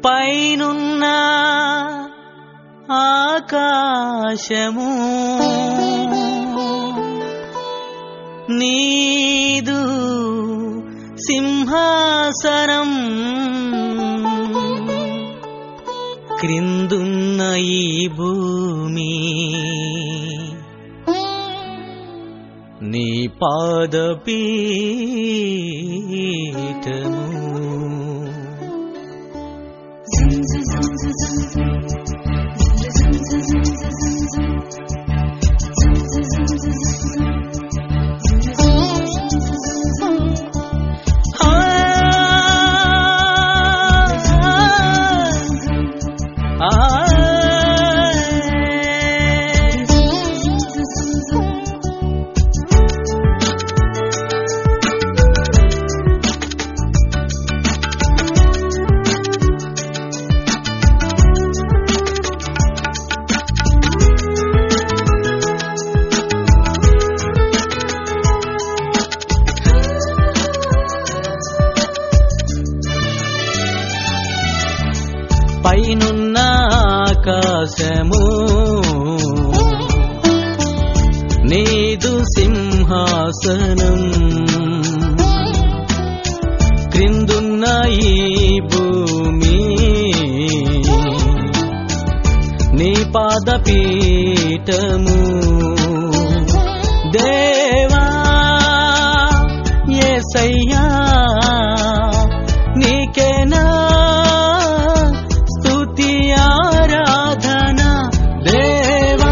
పైనున్న ఆకాశము నీదు సింహాసనం క్రిందున్న ఈ భూమి నీ పాదపీఠము పైనున్న ఆకాశము నీదు సింహాసనం క్రిందున్న ఈ భూమి నీ పాదపీఠము దేవా యేసయ్యా నీకేనా స్తుతి ఆరాధన దేవా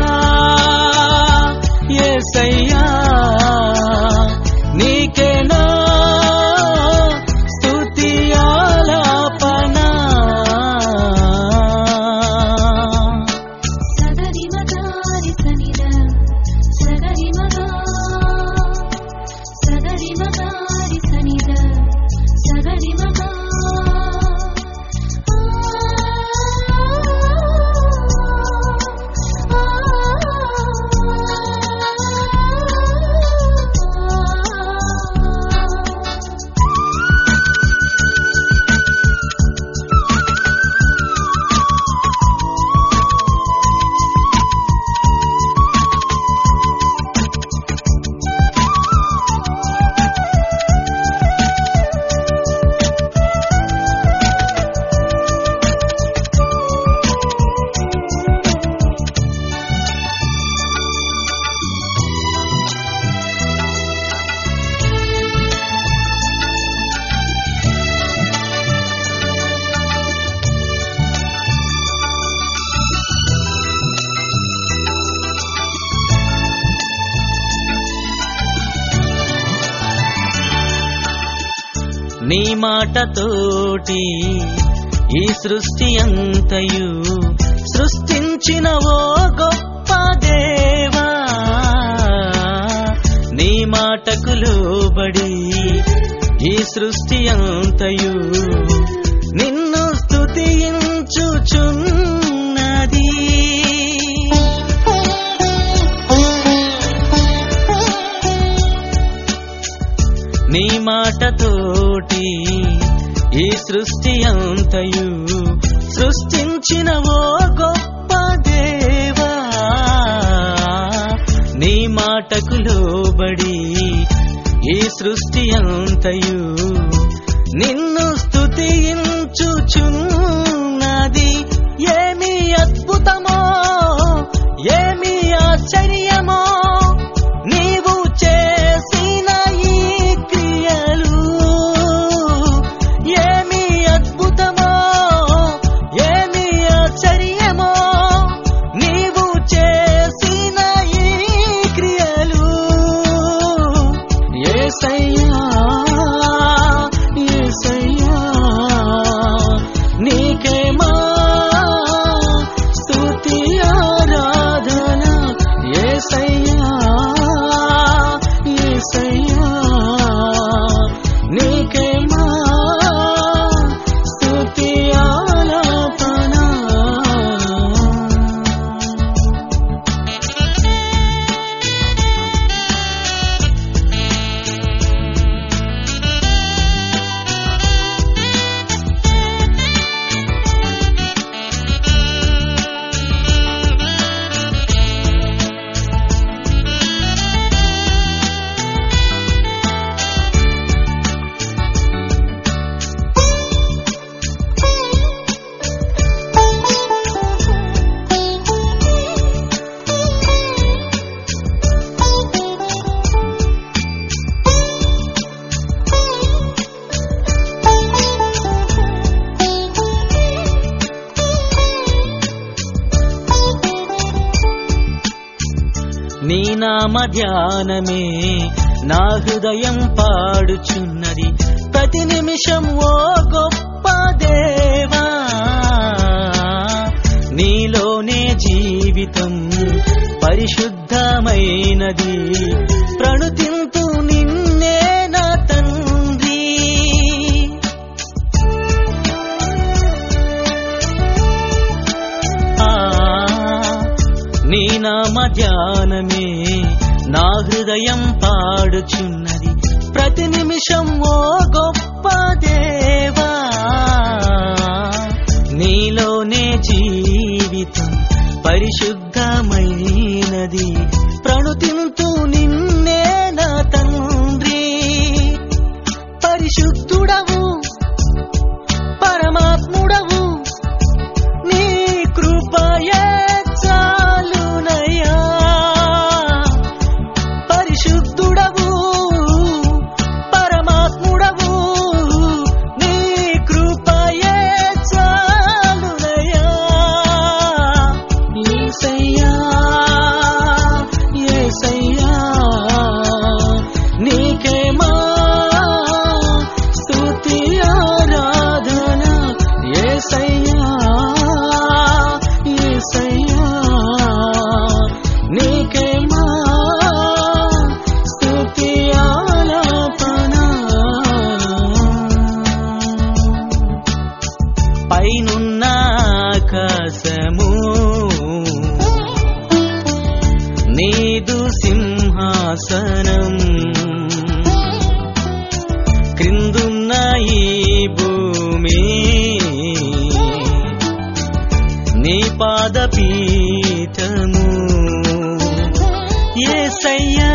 యేసయ్యా నీకేనా స్తుతి ఆలాపన సగరి మగారి సనిద సగరి మగా సగరి మగారి సనిద సగరి మగా నీ మాటతోటి ఈ సృష్టి అంతయు సృష్టించిన ఓ గొప్ప దేవా నీ మాటకు లోబడి ఈ సృష్టి అంతయు నిన్ను స్తుతించుచున్నది నీ మాటతోటి ఈ సృష్టి అంతయు సృష్టించిన ఓ గొప్ప దేవా నీ మాటకు లోబడి ఈ సృష్టి అంతయు నిన్ను స్తుతించుచున్నది ఏమి అద్భుతమో ఏమి ఆశ్చర్యమో నీవు చేసిన ఈ క్రియలు ఏమి అద్భుతమో ఏమి ఆశ్చర్యమో నీవు చేసిన ఈ క్రియలు యేసయ్యా యేసయ్యా నామ ధ్యానమే నా హృదయం పాడుచున్నది ప్రతి నిమిషం ఓ గొప్ప దేవా నీలోనే జీవితం పరిశుద్ధమైనది ప్రణుతింతు నిన్నే నా తండ్రి ఆ నీ నామ ధ్యానమే నా హృదయం పాడుచున్నది ప్రతి నిమిషం ఓ గొప్ప దేవా నీలోనే జీవితం పరిశుద్ధమైనది ప్రణుతింతు నిన్నే నా తండ్రి పరిశుద్ధుడవు పరమాత్ముడవు నీ కృపయే చాలునయ్యా పరిశుద్ధుడవు పరమాత్ముడవు నీ కృపయే చాలునయ్యా యేసయ్యా యేసయ్యా నీకే మా స్తుతి ఆరాధన యేసయ్యా యేసయ్యా నీకే మా స్తుతి ఆలాపన పైనున్న ఆకాశము నీదు సింహాసనం క్రిందున్న ఈ భూమి నీ పాదపీఠము ఏసయ్యా